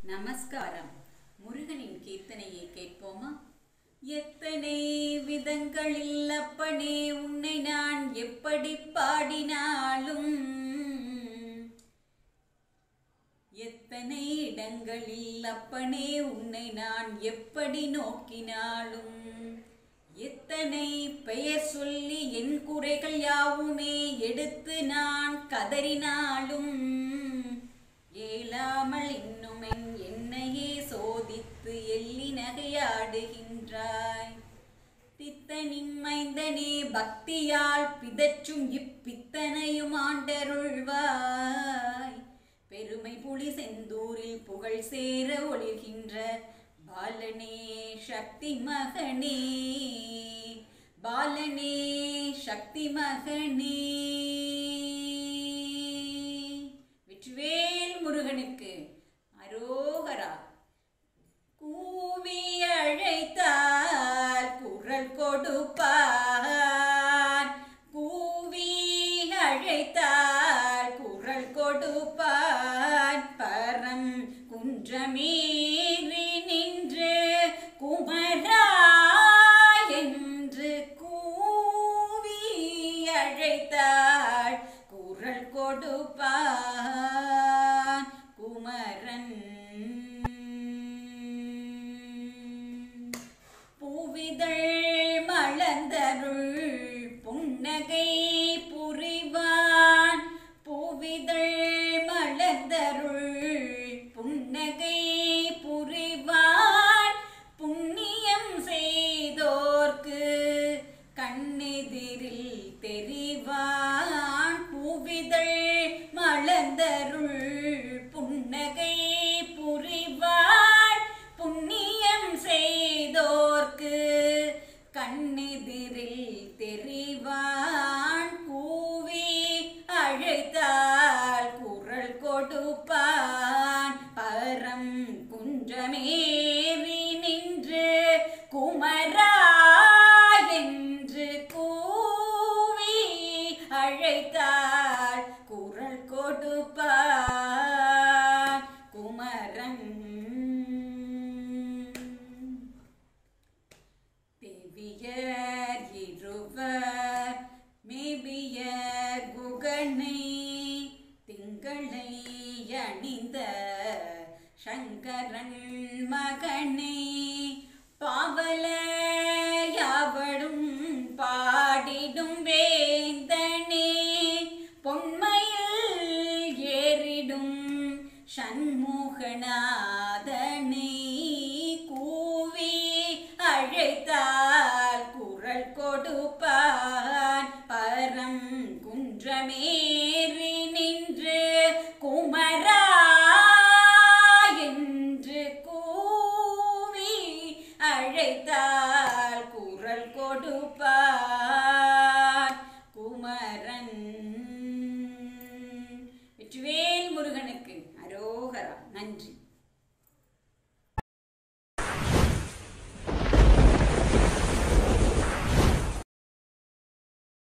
நமஸ்காரம் முருகனின் கீர்த்தனையை கேட்போமா எத்தனை விதங்களில் அப்பனே உன்னை நான் எப்படி பாடினாலும் எத்தனை இடங்களில் அப்பனே உன்னை நான் எப்படி நோக்கினாலும் எத்தனை பெயர் சொல்லி என் குறைகள் யாவுமே எடுத்து நான் கதறினாலும் ஏலாமல் இன்னும் என் என்னையே சோதித்து எள்ளி நகையாடுகின்றாய் பித்தனின் மைந்தனே பக்தியால் பிதற்றும் இப்பித்தனையும் ஆண்டருள்வாய் பெருமை புலி செந்தூரில் புகழ் சேர ஒளிர்கின்ற பாலனே சக்தி மகனே பாலனே சக்தி மகனே வெற்றிவேல் முருகனுக்கு அரோகரா கூவி அழைத்தால் குரல் கொடுப்பான் கூவி அழைத்தால் குரல் கொடுப்பான் பரம் குன்றமேறி நின்று குமரா என்று கூவி அழைத்தாள் குரல் கொடுப்பான் குமரன் பூவிதழ் மலர்ந்தருள் புன்னகை புரிவான் பூவிதழ் மலர்ந்தருள் புன்னகை புரிவான் புண்ணியம் செய்தோர்க்கு கண்ணெதிரில் தெரிவான் பூவிதழ் மலர்ந்தருள் புன்னகை புரிவான் புண்ணியம் செய்தோர்க்கு கண்ணெதிரில் தெரிவான் கூவி அழைத்தால் குரல் கொடுப்பான் பரம் குன்றமேறி நின்று குமரா என்று கூவி அழைத்தால் குரல் கொடுப்பான் குமரன் தேவியர் இருவர் மேபிய குகனை திங்களை அணிந்த சங்கரன் மகனே பாவல யாவடும் பாடிடும் வேந்தனே பொன்மையில் ஏறிடும் சண்முகநாதனே கூவி அழைத்தால் குரல் கொடுப்பான் பரம் குன்றமேறி நின்று குமரா என்று கூவி அழைத்தார்